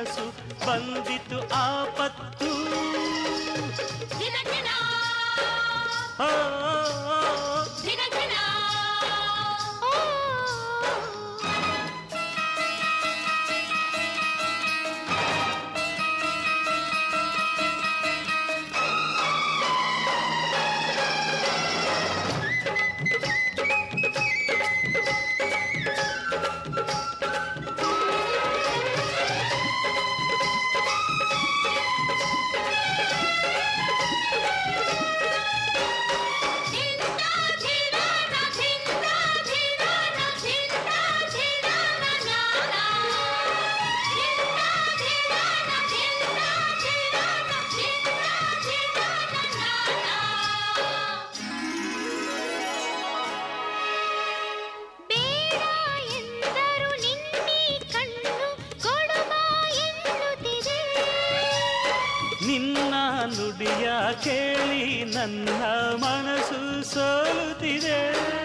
ಮನಸ್ಸು ಬಂದಿತು ಆಪತ್ತು ದಿನ ದಿನ ಆ, ದಿನ ದಿನ ಧಿಂದ ಧಿರನ ಧಿಂದ ಧಿರನ ಧಿಂದ ಧಿರನ ಜ್ಞಾನ ಧಿಂದ ಧಿರನ ಧಿಂದ ಧಿರನ ಧಿಂದ ಧಿರನ ಜ್ಞಾನ ಬೇಡ ಎಂದರು ನಿನ್ನಿ ಕಣ್ಣು ಕೊಡುವ ಎನ್ನುತ್ತಿದೆ ನಿನ್ನ ನುಡಿಯ ಕೇಳಿ ನನ್ನ ಮನಸ್ಸು ಸೋಲುತ್ತಿದೆ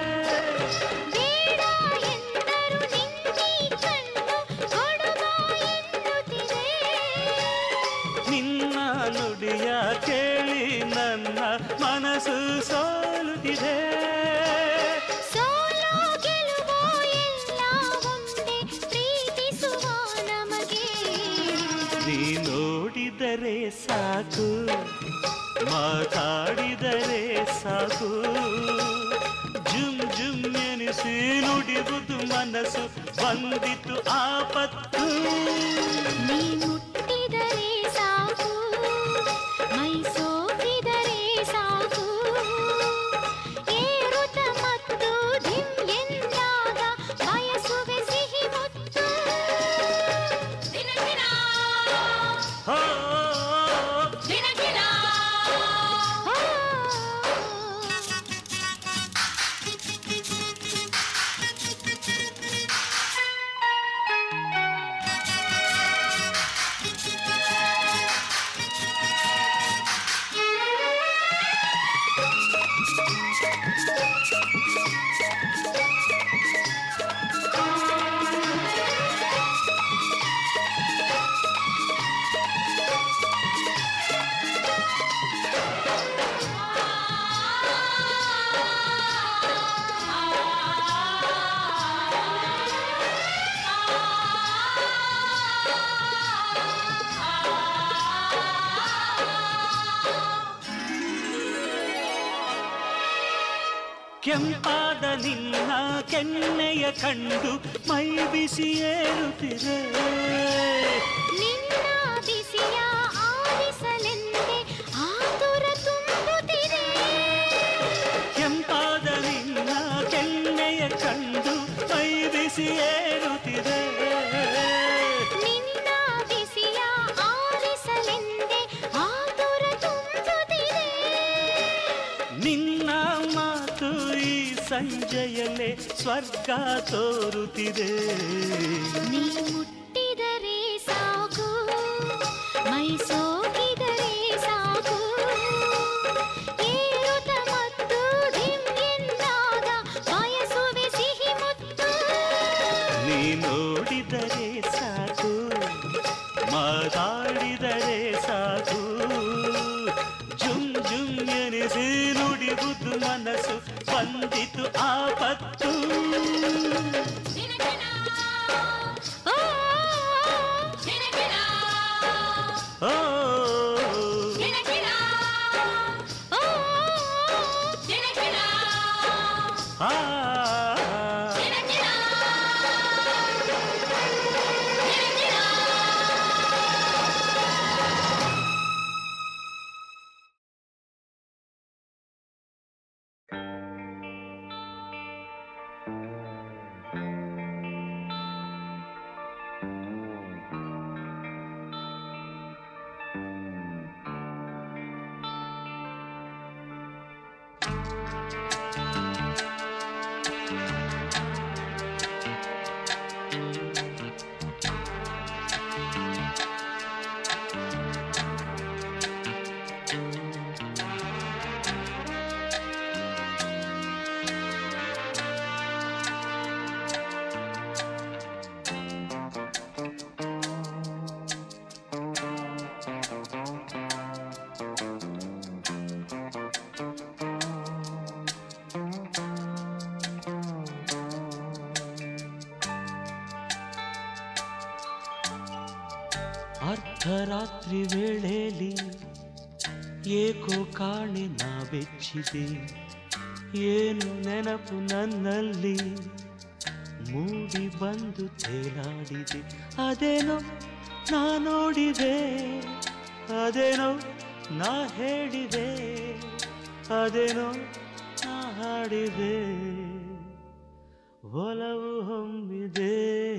ಬೇಡ ಎಂದರು ನಿನ್ನಿ ಕಣ್ಣು ಕೊಡುವ ಎನ್ನುತ್ತಿದೆ ನಿನ್ನ ನುಡಿಯ ಕೇಳಿ ನನ್ನ ಮನಸ್ಸು ಸೋಲುತ್ತಿದೆ ಸೋಲೋ ಗೆಲುವೋ ಎಲ್ಲ ಒಂದೇ ಪ್ರೀತಿಸುವ ನಮಗೆ ನೀ ನೋಡಿದರೆ ಸಾಕು ಮಾತಾಡಿದರೆ ಸಾಕು ಜುಮ್ ಜುಮ್ ಎನಿಸಿ ನುಡಿಬುದು ಮನಸ್ಸು ಬಂದಿತು ಆಪತ್ತು ನೀ ಮುಟ್ಟಿದರೆ ಸಾಕು ಮೈ ಸೋಕಿದರೆ ಸಾಕು ಏರುತ್ತ ಮತ್ತು ಧಿಮ್ ಎಂದಾಗ ಬಯಸುವೆ ಸಿಹಿ ಮುತ್ತು ದಿನ ದಿನ ಹೋ ದಿನ ದಿನ ಕೆಂಪಾದ ನಿನ್ನ ಕೆನ್ನೆಯ ಕಂಡು ಮೈ ಬಿಸಿ ಏರುತ್ತಿದೆ ನಿನ್ನ ಬಿಸಿಯ ಆಲಿಸಲೆಂದೇ ಆತುರ ತುಂಬುತ್ತಿದೆ ಕೆಂಪಾದ ನಿನ್ನ ಕೆನ್ನೆಯ ಕಂಡು ಮೈ ಬಿಸಿ ಏರುತ್ತಿದೆ ನಿನ್ನ ಬಿಸಿಯ ಆಲಿಸಲೆಂದೇ ಆತುರ ತುಂಬುತ್ತಿದೆ ನಿನ್ನ ಮಾತು ಈ ಸಂಜೆಯಲ್ಲೇ ಸ್ವರ್ಗ ತೋರುತ್ತಿದೆ ನೀ ಮುಟ್ಟಿದರೆ ಸಾಕು ಮೈ ಸೋಕಿದರೆ ಸಾಕು ಏರುತ್ತ ಮತ್ತು ಧಿಮ್ ಎಂದಾಗ ಬಯಸುವೆ ಸಿಹಿ ಮುತ್ತು ನೀ ನೋಡಿದರೆ ಸಾಕು ಮಾತಾಡಿದರೆ ಸಾಕು ಜುಮ್ ಜುಮ್ ಎನಿಸಿ ನುಡಿಬುದು ಮನಸ್ಸು ಬಂದಿತು ಆಪತ್ತು ದಿನ ದಿನ ಓ ದಿನ ದಿನ ಓ ದಿನ ದಿನ ಓ ದಿನ ದಿನ ಆ ದಿನ ದಿನ ದಿನ ದಿನ ಅರ್ಧರಾತ್ರಿ ವೇಳೆಯಲ್ಲಿ ಏಕೋ ಕಾಣೆ ನಾ ಬೆಚ್ಚಿದೆ ಏನು ನೆನಪು ನನ್ನಲ್ಲಿ ಮೂಡಿ ಬಂದು ತೇಲಾಡಿದೆ ಅದೇನೋ ನಾ ನೋಡಿದೆ ಅದೇನೋ ನಾ ಹೇಳಿದೆ ಅದೇನೋ ನಾ ಹಾಡಿದೆ ಒಲವು ಹೊಮ್ಮಿದೆ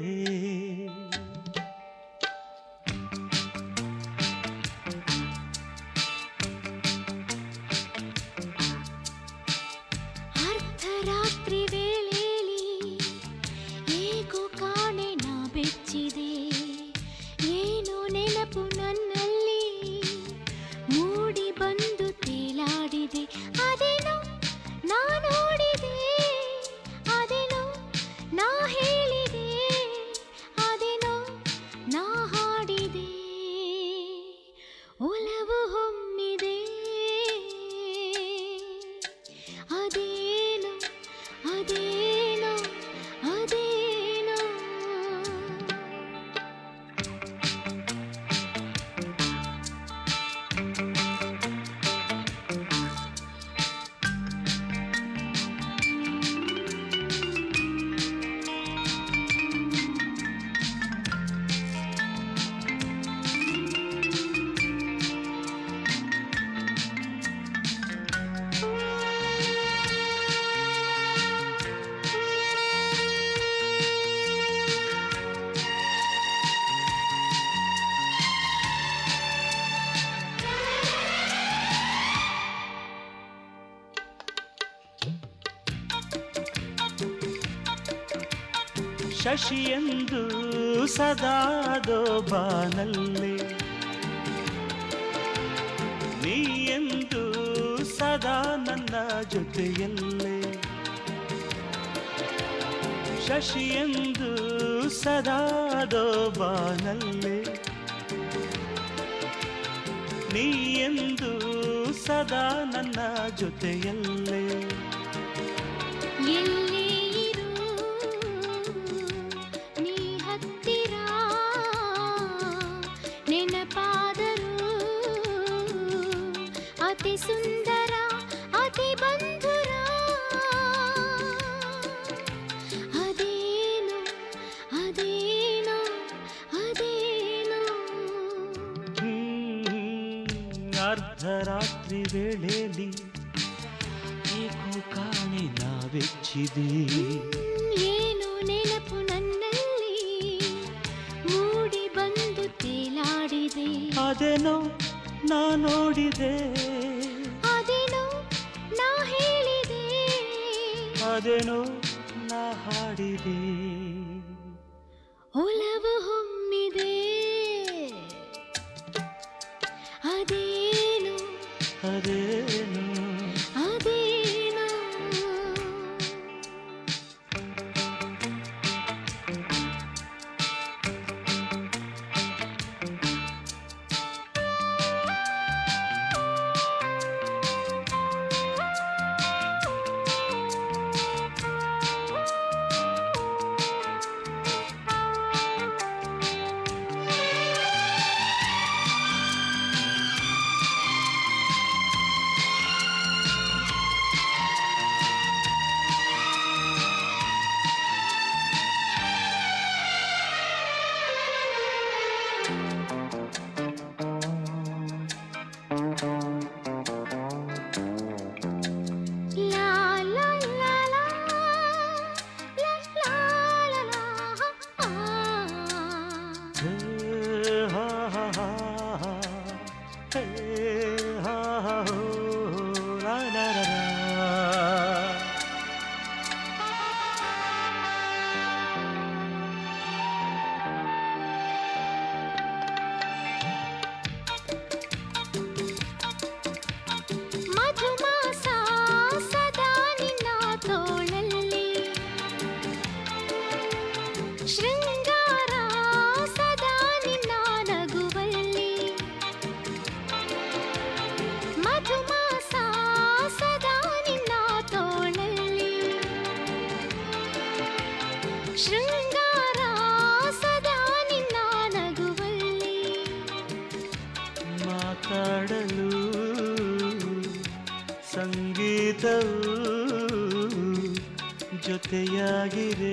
ಅರ್ಧರಾತ್ರಿ ವೇಳೆಯಲ್ಲಿ ಏಕೋ ಕಾಣೆ ನಾ ಬೆಚ್ಚಿದೆ ಏನು ನೆನಪು ನನ್ನಲ್ಲಿ ಮೂಡಿ ಬಂದು ತೇಲಾಡಿದೆ ಅದೇನೋ ನಾ ನೋಡಿದೆ ಅದೇನೋ ನಾ ಹೇಳಿದೆ ಅದೇನೋ ನಾ ಹಾಡಿದೆ ಒಲವು ಹೊಮ್ಮಿದೆ ಅದೇನು ಅದೇನು ಅದೇನು ಶಶಿಯೆಂದು ಸದಾದೋ ಬಾನಲ್ಲೇ ನೀಯೆಂದು ಸದಾ ನನ್ನ ಜೊತೆಯಲ್ಲೇ ಶಶಿಯೆಂದು ಸದಾದೋ ಬಾನಲ್ಲೇ ನೀಯೆಂದು ಸದಾ ನನ್ನ ಜೊತೆಯಲ್ಲೇ ಎಲ್ಲೇ ಇರು ನೀ ಹತ್ತಿರ ನೆನಪಾದರು ಅತಿ ಸುಂದರ ಅತಿ ಬಂಧುರ ಅದೇನು ಅದೇನು ಅದೇನು ಹ್ಮ್, ಅರ್ಧರಾತ್ರಿ ವೇಳೆಯಲ್ಲಿ ಏಕೋ ಕಾಣೆ ನಾವೆಚ್ಚಿದೆ ಏನು ನೆನಪು ನನ್ನಲ್ಲಿ ಮೂಡಿ ಬಂದು ತೇಲಾಡಿದೆ ಅದೇನೋ ನಾ ನೋಡಿದೆ ಅದೇನೋ ನಾ ಹೇಳಿದೆ ಅದೇನೋ ನಾ ಹಾಡಿದೆ ಒಲವು ಹೊಮ್ಮಿದೆ ಅದೇನು ಅದೇನು ಅದೇನು ಲಾ ಲಾ ಲಾ ಲಾ ಲಾ ಲಾ ಲಾ ಲಾ ಆ. ಹೇ, ಹಾ, ಹಾ, ಹಾ, ಹಾ. ಹೇ, ಹಾ, ಹಾ, ಹೋ, ಲಾ, ಲಾ, ಲಾ, ಲಾ. ಮಧುಮಾಸ ಸದಾ ನಿನ್ನ ತೋಳಲ್ಲಿ ಶೃಂಗಾರ ಸದಾ ನಿನ್ನ ನಗುವಲ್ಲಿ ಮಾತಾಡಲು ಸಂಗೀತವು ಜೊತೆಯಾಗಿರೆ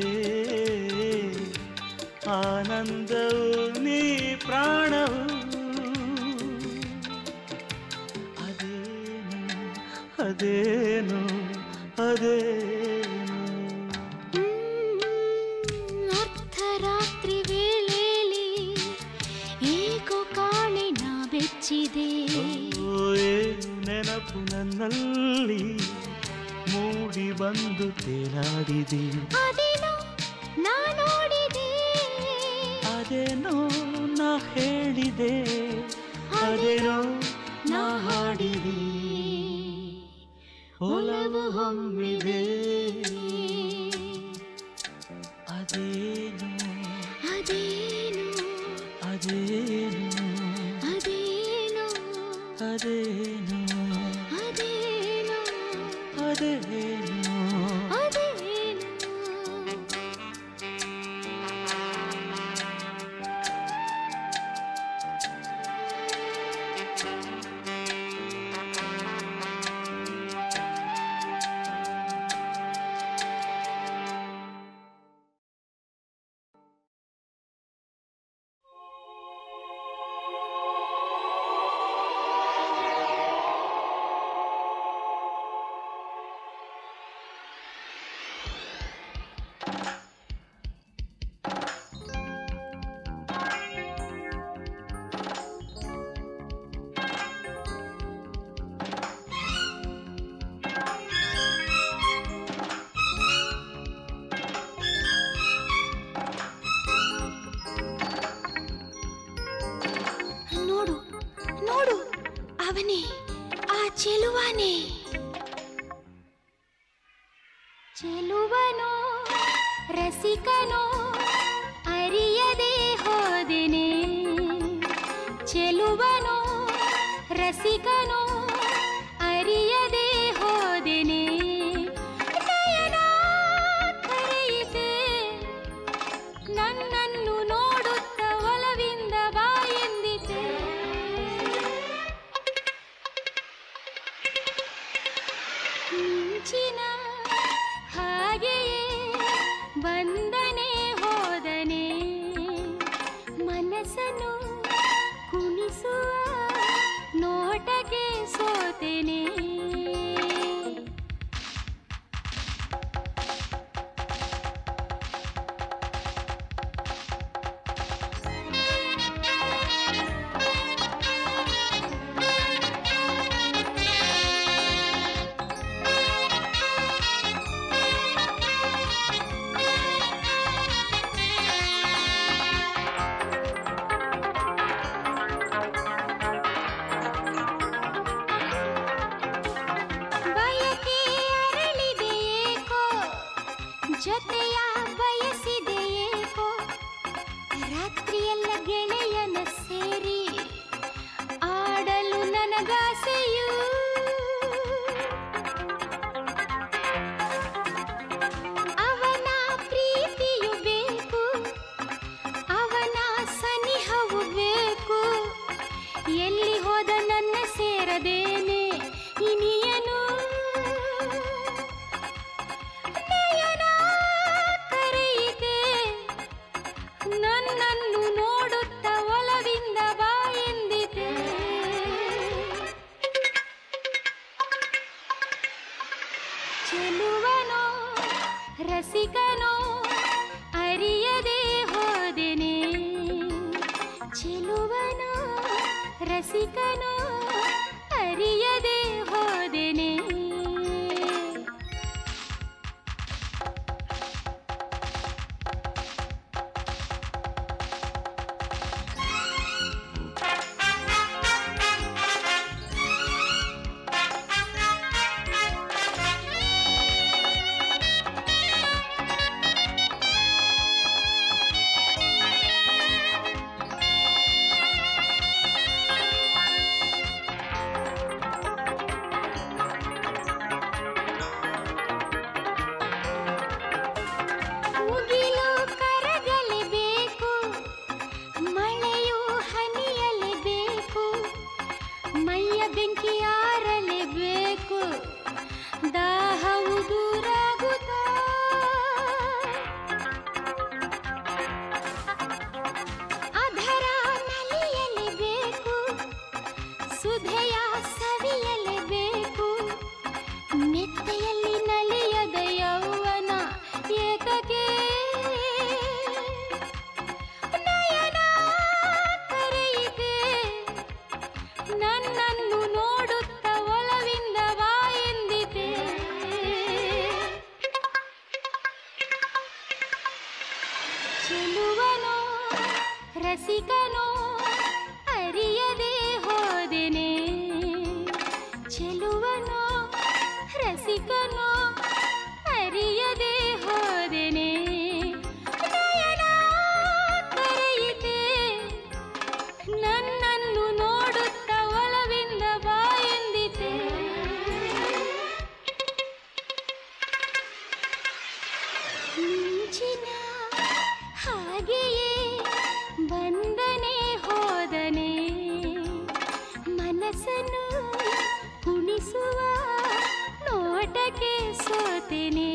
ಆನಂದವು ನೀ ಪ್ರಾಣವು ಅದೇನು ಅದೇನು ಅದೇನು ಅರ್ಧರಾತ್ರಿ ವೇಳೆಯಲ್ಲಿ ಏಕೋ ಕಾಣೆ ನಾ ಬೆಚ್ಚಿದೆ ಓ, ಏನು ನೆನಪು ನನ್ನಲ್ಲಿ ಮೂಡಿ ಬಂದು ತೇಲಾಡಿದೆ ಅದೇನೋ ನಾ ನೋಡಿದೆ ಅದೇನೋ ನಾ ಹೇಳಿದೆ ಅದೇನೋ ನಾ ಹಾಡಿದೆ ಒಲವು ಹೊಮ್ಮಿದೆ ಅದೇನು ಅದೇನು ಅದೇನು ಅದೇನು ಅದೇನು ಅದೇನು ಅದೇನು ಅದೇನು ನೋಡು ನೋಡು ಅವನೇ ಆ ಚೆಲುವನೇ ಚೆಲುವನೋ ರಸಿಕನೋ ಅರಿಯದೆ ಹೋದೆನೆ ಚೆಲುವನೋ ರಸಿಕನೋ ಅರಿಯದೆ ಹೋದೆನೆ ನಯನ ಕರೆಯಿತೆ ನನ್ನನ್ನು ನೋಡುತ್ತ ಒಲವಿಂದ ಬಾಯೆಂದಿತೆ ಮಿಂಚಿನ ಹಾಗೆಯೇ ಬಂದನೆ ಹೋದನೆ ಮನಸ್ಸನ್ನು ಕುಣಿಸುವ ನೋಟಕ್ಕೆ ಸೋತೆನೆ ಬಯಕೆ ಅರಳಿದೆ ಏಕೋ ಜೊತೆಯ ಬಯಸಿದೆ ಏಕೋ ರಾತ್ರಿಯೆಲ್ಲ ಗೆಳೆಯನ ಸೇರಿ ಆಡಲು ನನಗಾಸೆಯು ಅವನ ಪ್ರೀತಿಯು ಬೇಕು ಅವನ ಸನಿಹವು ಬೇಕು ಎಲ್ಲಿ ಹೋದ ನನ್ನ ಸೇರದೇನೆ ಇನಿಯನು ನಯನ ಕರೆಯಿತೆ ನನ್ನನ್ನು ನೋಡುತ್ತ ಒಲವಿಂದ ಬಾಯೆಂದಿದೆ ಚೆಲುವನೋ ರಸಿಕನೋ ಅರಿಯದೆ ಹೋದೆನೆ ಚೆಲುವನೋ ರಸಿಕನೋ ಅರಿಯದೆ ಹೋದೆನೆ ಮೈಯ ಬೆಂಕಿ ಆರಲೇಬೇಕು ದಾಹವು ದೂರಾಗುತ್ತಾ ಅಧರ ನಲಿಯಲೇಬೇಕು ಸುಧೆಯ ಸವಿಯಲೇಬೇಕು ಮೆತ್ತೆಯಲ್ಲಿ ನಲಿಯದ ಯೌವನ ಏತಕ್ಕೆ ನಯನ ಕರೆಯಿದೆ ನನ್ನನ್ನು ನೋಡುತ್ತ ಒಲವಿಂದ ಬಾಯೆಂದಿದೆ ಚೆಲುವನೋ ರಸಿಕನೋ ಅರಿಯದೆ ಹೋದೆನೆ ಚೆಲುವನೋ ರಸಿಕನೋ ಅರಿಯದೆ ಹೋದೆನೆ ನಯನ ಕರೆಯಿದೆ ನನ್ನನ್ನು ನೋಡುತ್ತ ಒಲವಿಂದ ಬಾಯೆಂದಿದೆ ಮಿಂಚಿನ ಹಾಗೆಯೇ ಬಂದನೆ ಹೋದನೆ ಮನಸ್ಸನ್ನು ಕುಣಿಸುವ ನೋಟಕ್ಕೆ ಸೋತೆನೆ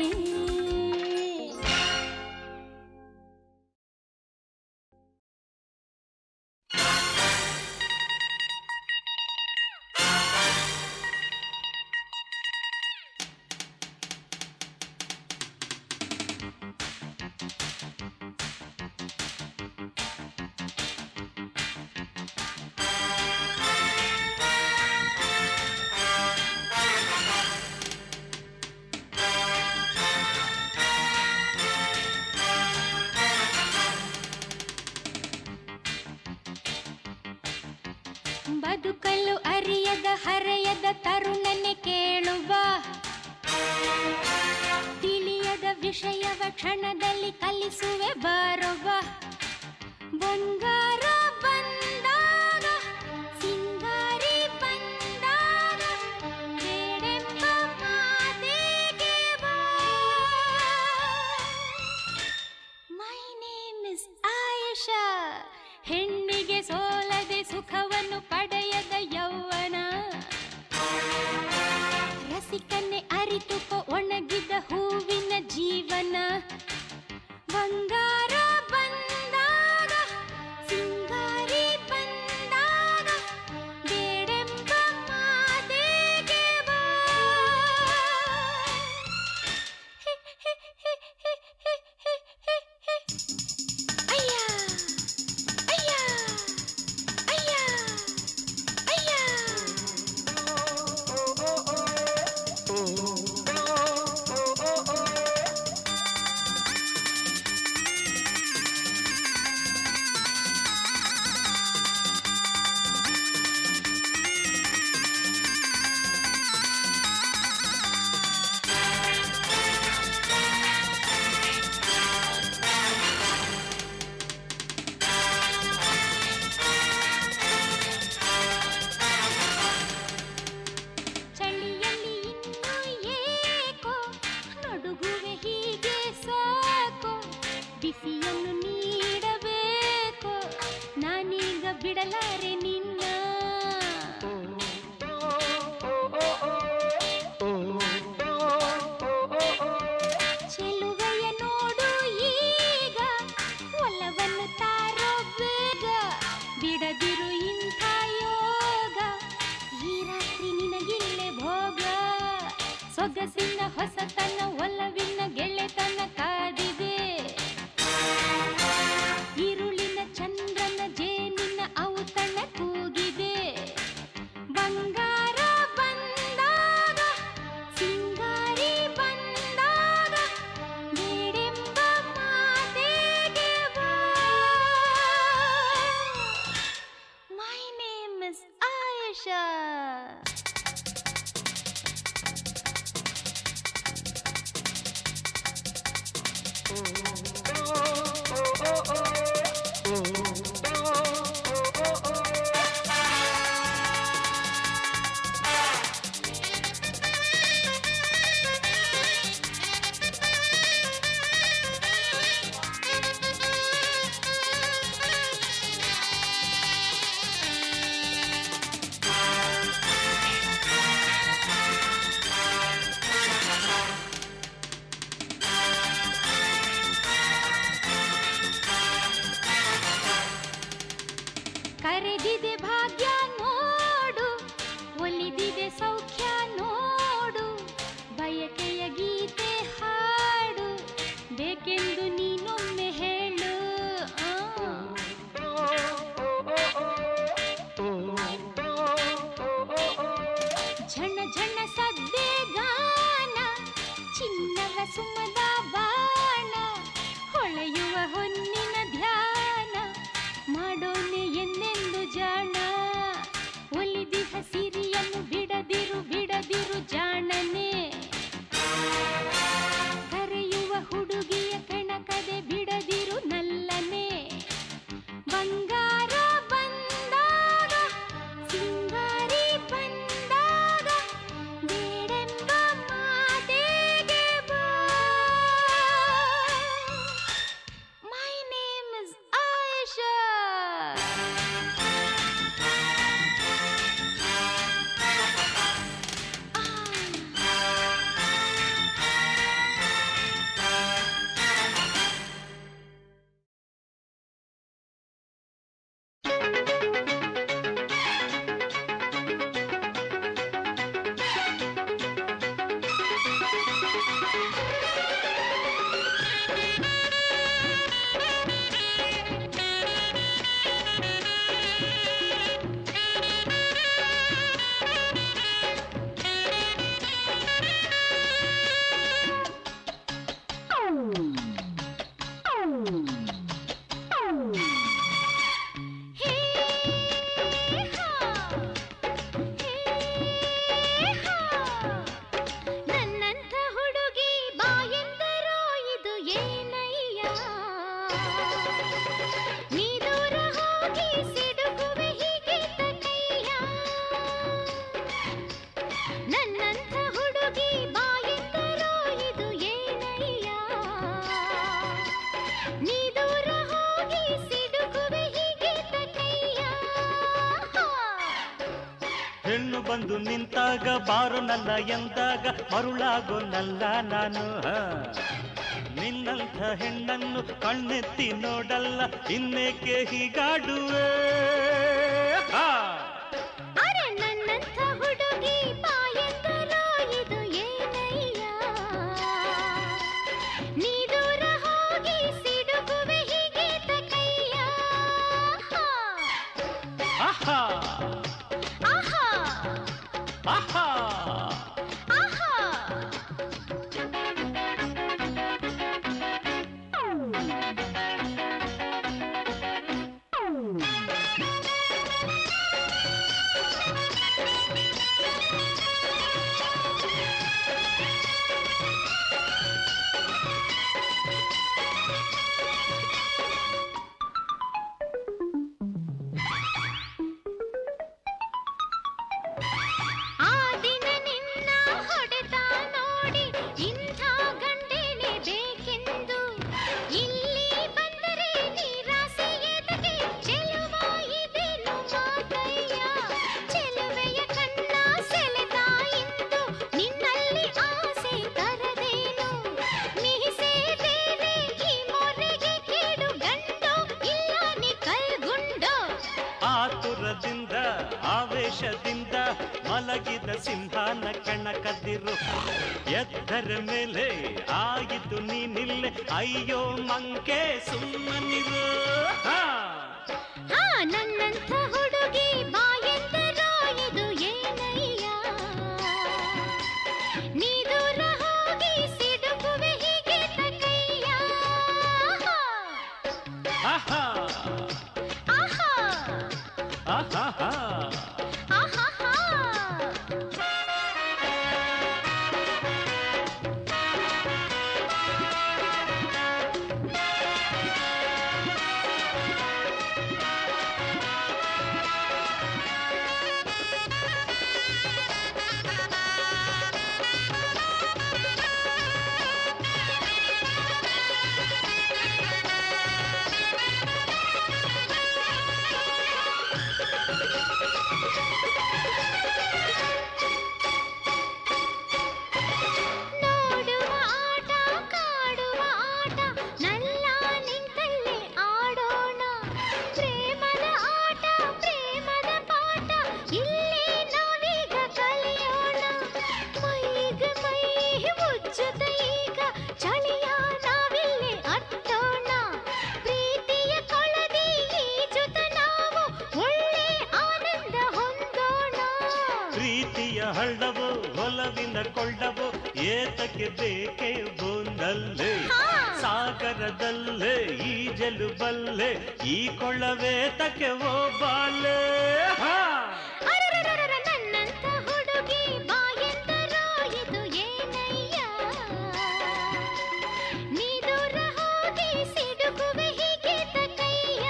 ಬದುಕಲು ಅರಿಯದ ಹರೆಯದ ತರುಣನೆ ಕೇಳುವ ತಿಳಿಯದ ವಿಷಯವ ಕ್ಷಣದಲ್ಲಿ ಕಲಿಸುವೆ ಬಾರೊಬ್ಬ ಬಂಗಾರ ಬಂದಾಗ ಸಿಂಗಾರಿ ಬಂದಾಗ ಬೇಡೆಂಬ ಮಾತೆಗೆ ಬಾ ಮೈ ನೇಮ್ ಇಸ್ ಆಯೇಷಾ ಹೆಣ್ಣಿಗೆ ಸೋಲದೆ ಸುಖವನ್ನು ಪಡೆಯದ ಯೌವನ ರಸಿಕನ್ನೇ ಅರಿತುಕೋ ಒಣಗಿದ ಹೂವಿನ ಜೀವನ ಬಂಗಾರ ಬಂದಾಗ ಸಿಂಗಾರಿ ಬಂದಾಗ ಬೇಡೆಂಬ ಮಾತೆಗೆ ಬಾ ಹಿ, ಹಿ, ಹಿ, ಹಿ, ಹಿ, ಹಿ, ಹಿ, ಹಿ. ಅಯ್ಯ ಅಯ್ಯ ಅಯ್ಯ ಅಯ್ಯ ಚಳಿಯಲ್ಲಿ ಇನ್ನು ಏಕೋ ನಡುಗುವೆ ಹೀಗೆ ಸಾಕೋ ಬಿಸಿಯನ್ನು ನೀಡಬೇಕು ನಾನೀಗ ಬಿಡಲಾರೆ ನಿನ್ನ ಚೆಲುವೆಯ ನೋಡು ಈಗ ಒಲವನ್ನು ತಾರೋ ಬೇಗ ಬಿಡದಿರು ಇಂಥ ಯೋಗ ಈ ರಾತ್ರಿ ನಿನಗಿಲ್ಲೇ ಭೋಗ ಸೊಗಸಿನ ಹೊಸತನ ಒಲವಿನ ಗೆಳೆತನ ಕಾದಿದೆ ഇരുളിನ ಚಂದ್ರನ ಜೇನಿನ ಔತಣ ಕೂಗಿದೆ ಬಂಗಾರ ಬಂದಾಗ ಸಿಂಗಾರಿ ಬಂದಾಗ ಬೇಡೆಂಬ ಮಾತೆಗೆ ಬಾ ಮೈ ನೇಮ್ ಇಸ್ ಆಯೇಷಾ ಹೆಣ್ಣು ಬಂದು ನಿಂತಾಗ ಬಾರನಲ್ಲ ಎಂದಾಗ ಮರುಳಾಗೋನಲ್ಲ ನಾನು ಹ. ನಿನ್ನಂಥ ಹೆಣ್ಣನ್ನು ಕಣ್ಣೆತ್ತಿ ನೋಡಲ್ಲ ಇನ್ನೇಕೆ ಹೀಗಾಡುವೆ ಹಾ ಅರೆ ನನ್ನಂಥ ಹುಡುಗಿ ಬಾಯಂದರೋ ಇದು ಏನಯ್ಯ ನೀ ದೂರ ಹೋಗಿ ಸಿಡುಕುವೆ ಹೀಗೆ ತಕಯ್ಯ ಆಹಾ ಆಹಾ ಆಹಾ ಆಹಾ ಆ ದಿನ ನಿನ್ನ ಹೊಡೆತ ನೋಡಿ ಇಂಥ ಗಂಡೇನೆ ಬೇಕೆಂದು ಇಲ್ಲಿ ಬಂದರೆ ನಿರಾಸೆ ಎದಗೆ ಚೆಲುವ ಇದೇನು ಮಾತಯ್ಯ ಚೆಲುವೆಯ ಕಣ್ಣ ಸೆಳೆತ ಇಂದು ನಿನ್ನಲ್ಲಿ ಆಸೆ ತರದೇನು ಮೀಸೆ ಬೇರೆ ಈ ಮೊರೆಗೆ ಕೇಡು ಗಂಡು ಇಲ್ಲ ನೀ ಕಲ್ಗುಂಡು ಆತುರದಿಂದ ಆವೇಶದಿಂದ ಮಲಗಿದ ಸಿಂಹಾನ ಕಣ ಕದ್ದಿರು ಎದ್ದರ ಮೇಲೆ ಆಯಿತು ನೀನಿಲ್ಲೆ ಅಯ್ಯೋ ಮಂಕೆ ಸುಮ್ಮನಿರು ಹಾ. ಹಾ ನನ್ನಂಥ ಹುಡುಗಿ ಬಾಯೆಂದರೋ ಇದು ಏನಯ್ಯ ನೀ ದೂರ ಹೋಗಿ ಸಿಡುಕುವೆ ಹೀಗೆ ತಕಯ್ಯ ಆಹಾ ಆಹಾ ಆಹಾಹಾ. ಆಹಾಹಾ ನೋಡುವ ಆಟ ಕಾಡುವ ಆಟ ನಲ್ಲ ನಿಂತಲ್ಲೇ ಆಡೋಣ ಪ್ರೇಮದ ಆಟ ಪ್ರೇಮದ ಪಾಠ ಇಲ್ಲೇ ನಾವೀಗ ಕಲಿಯೋಣ ಮೈಗೆ ಮೈ ಮುಚ್ಚುತ್ತ ಈಗ ಚಳಿಯ ನಾವಿಲ್ಲೇ ಅಟ್ಟೋಣ ಪ್ರೀತಿಯ ಕೊಳದಿ ಈಜುತ್ತ ನಾವು ಒಳ್ಳೆ ಆನಂದ ಹೊಂದೋಣ ಪ್ರೀತಿಯ ಹಳ್ಳವು ಒಲವಿನ ಕೊಳ್ಳವು ಏತಕ್ಕೆ ಬೇಕೆ ಬೋಂದಲ್ಲೇ ಹಾ. ಸಾಗರದಲ್ಲೇ ಈಜಲು ಬಲ್ಲೆ ಈ ಕೊಳ್ಳವೇ ತಕ್ಕೆ ಬಾಲೆ ಹಾ ಅರರರರರ ನನ್ನಂಥ ಹುಡುಗಿ ಬಾಯೆಂದರೋ ಇದು ಏನಯ್ಯ ನೀ ದೂರ ಹೋಗಿ ಸಿಡುಕುವೆ ಹೀಗೆ ತಕಯ್ಯ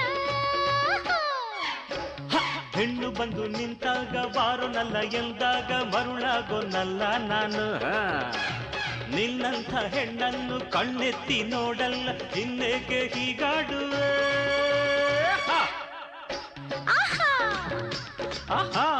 ಹ! ಹೆಣ್ಣು ಬಂದು ನಿಂತಾಗ ಬಾರೋನಲ್ಲ ಎಂದಾಗ ಮರುಳಾಗೋನಲ್ಲ ನಾನು ಹ. ನಿನ್ನಂಥ ಹೆಣ್ಣನ್ನು ಕಣ್ಣೆತ್ತಿ ನೋಡಲ್ಲ ಇನ್ನೇಕೆ ಹೀಗಾಡುವೆ ಹ! ಆಹಾ ಆಹಾ